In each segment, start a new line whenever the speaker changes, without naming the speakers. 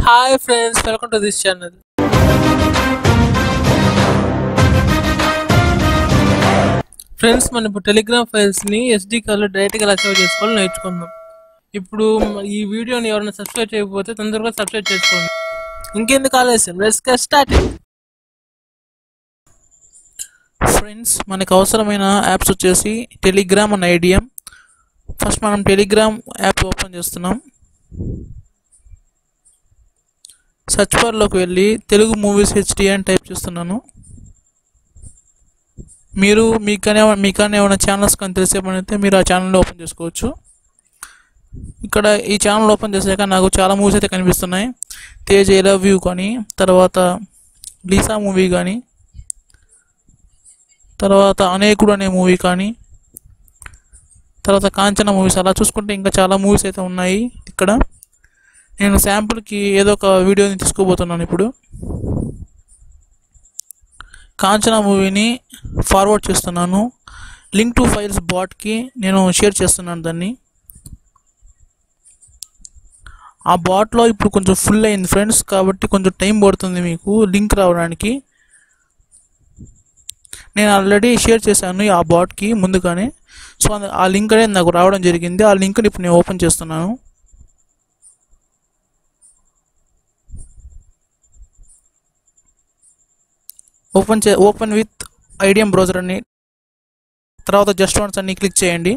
hi friends welcome to this channel friends మనం ఇప్పుడు Telegram ఫైల్స్ని SD కార్లో డైరెక్ట్గా ఎలా సేవ్ చేసుకోవాలో నేర్చుకుందాం ఇప్పుడు మ- ఈ వీడియోని ఎవరైనా సబ్స్క్రైబ్ చేయకపోతే తొందరగా సబ్స్క్రైబ్ చేసుకోండి ఇంకెందుకు ఆలస్యం లెట్స్ గెట్ స్టార్ట్ ఫ్రెండ్స్ మనకు అవసరమైన యాప్స్ వచ్చేసి టెలిగ్రామ్ అండ్ ఐడిఎం ఫస్ట్ మనం టెలిగ్రామ్ యాప్ ఓపెన్ చేస్తున్నాం సర్చ్ బార్లోకి వెళ్ళి తెలుగు మూవీస్ హెచ్డి అని టైప్ చేస్తున్నాను మీరు మీకనే మీకనే ఏమైనా ఛానల్స్ కానీ తెలిసే పని అయితే మీరు ఆ ఛానల్ ఓపెన్ చేసుకోవచ్చు ఇక్కడ ఈ ఛానల్ ఓపెన్ చేశాక నాకు చాలా మూవీస్ అయితే కనిపిస్తున్నాయి తేజ్ ఐ లవ్ యూ కానీ తర్వాత లీసా మూవీ కానీ తర్వాత అనేకుడు అనే మూవీ కానీ తర్వాత కాంచన మూవీస్ అలా చూసుకుంటే ఇంకా చాలా మూవీస్ అయితే ఉన్నాయి ఇక్కడ నేను శాంపుల్కి ఏదో ఒక వీడియోని తీసుకోబోతున్నాను ఇప్పుడు కాంచనా మూవీని ఫార్వర్డ్ చేస్తున్నాను లింక్ టు ఫైల్స్ బాట్కి నేను షేర్ చేస్తున్నాను దాన్ని ఆ బాట్లో ఇప్పుడు కొంచెం ఫుల్ అయింది ఫ్రెండ్స్ కాబట్టి కొంచెం టైం పడుతుంది మీకు లింక్ రావడానికి నేను ఆల్రెడీ షేర్ చేశాను ఆ బాట్కి ముందుగానే సో అంద- ఆ లింక్ అనేది నాకు రావడం జరిగింది ఆ లింక్ని ఇప్పుడు నేను ఓపెన్ చేస్తున్నాను ఓపెన్ చే ఓపెన్ విత్ ఐడిఎం బ్రౌజర్ అని తర్వాత జస్ట్ వన్స్ అన్ని క్లిక్ చేయండి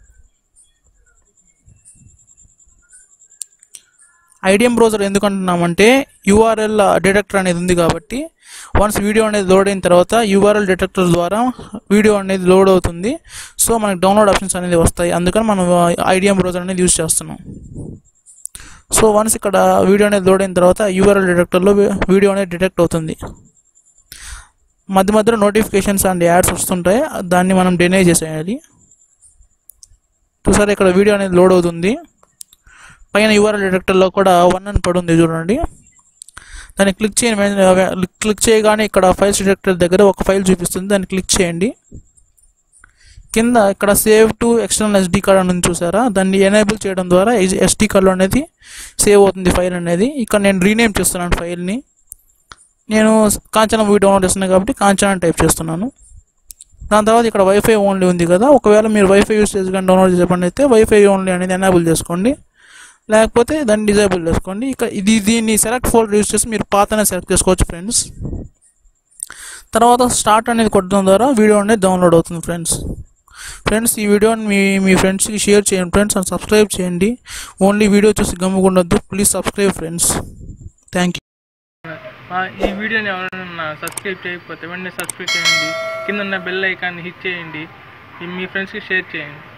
ఐడిఎం బ్రౌజర్ ఎందుకు అంటున్నామంటే యూఆర్ఎల్ డిటెక్టర్ అనేది ఉంది కాబట్టి వన్స్ వీడియో అనేది లోడ్ అయిన తర్వాత యూఆర్ఎల్ డిటెక్టర్ ద్వారా వీడియో అనేది లోడ్ అవుతుంది సో మనకి డౌన్లోడ్ ఆప్షన్స్ అనేది వస్తాయి అందుకని మనం ఐడిఎం బ్రౌజర్ అనేది యూజ్ చేస్తున్నాం సో వన్స్ ఇక్కడ వీడియో అనేది లోడ్ అయిన తర్వాత యూఆర్ఎల్ డిటెక్టర్లో వీడియో అనేది డిటెక్ట్ అవుతుంది మధ్య మధ్యలో నోటిఫికేషన్స్ అండ్ యాడ్స్ వస్తుంటాయి దాన్ని మనం డినై చేసేయాలి చూసారా ఇక్కడ వీడియో అనేది లోడ్ అవుతుంది పైన యూఆర్ఎల్ డిటెక్టర్లో కూడా వన్ అని పడి ఉంది చూడండి దాన్ని క్లిక్ చేయండి క్లిక్ చేయగానే ఇక్కడ ఫైల్స్ డిటెక్టర్ దగ్గర ఒక ఫైల్ చూపిస్తుంది దాన్ని క్లిక్ చేయండి కింద ఇక్కడ save to external SD card అని ఉంది చూసారా దాన్ని ఎనేబుల్ చేయడం ద్వారా ఎస్డి కార్డులో అనేది సేవ్ అవుతుంది ఫైల్ అనేది ఇక్కడ నేను రీనేమ్ చేస్తున్నాను ఫైల్ని నేను కాంచన మూవీ డౌన్లోడ్ చేస్తున్నాను కాబట్టి కాంచన అని టైప్ చేస్తున్నాను దాని తర్వాత ఇక్కడ వైఫై ఓన్లీ ఉంది కదా ఒకవేళ మీరు వైఫై యూస్ చేసి కానీ డౌన్లోడ్ చేసే పని అయితే వైఫై ఓన్లీ అనేది ఎనేబుల్ చేసుకోండి లేకపోతే దాన్ని డిజేబుల్ చేసుకోండి ఇక ఇది దీన్ని సెలెక్ట్ ఫోల్డర్ యూస్ చేసి మీరు పాతనే సెలెక్ట్ చేసుకోవచ్చు ఫ్రెండ్స్ తర్వాత స్టార్ట్ అనేది కొట్టడం ద్వారా వీడియో అనేది డౌన్లోడ్ అవుతుంది ఫ్రెండ్స్ ఫ్రెండ్స్ ఈ వీడియోని మీ మీ ఫ్రెండ్స్కి షేర్ చేయండి ఫ్రెండ్స్ అండ్ సబ్స్క్రైబ్ చేయండి ఓన్లీ వీడియో చూసి గమ్ముకుండొద్దు please subscribe friends thank you ఈ వీడియోని ఎవరైనా సబ్స్క్రైబ్ చేయకపోతే వెంటనే సబ్స్క్రైబ్ చేయండి కింద ఉన్న బెల్ ఐకాన్ని హిట్ చేయండి మీ ఫ్రెండ్స్కి షేర్ చేయండి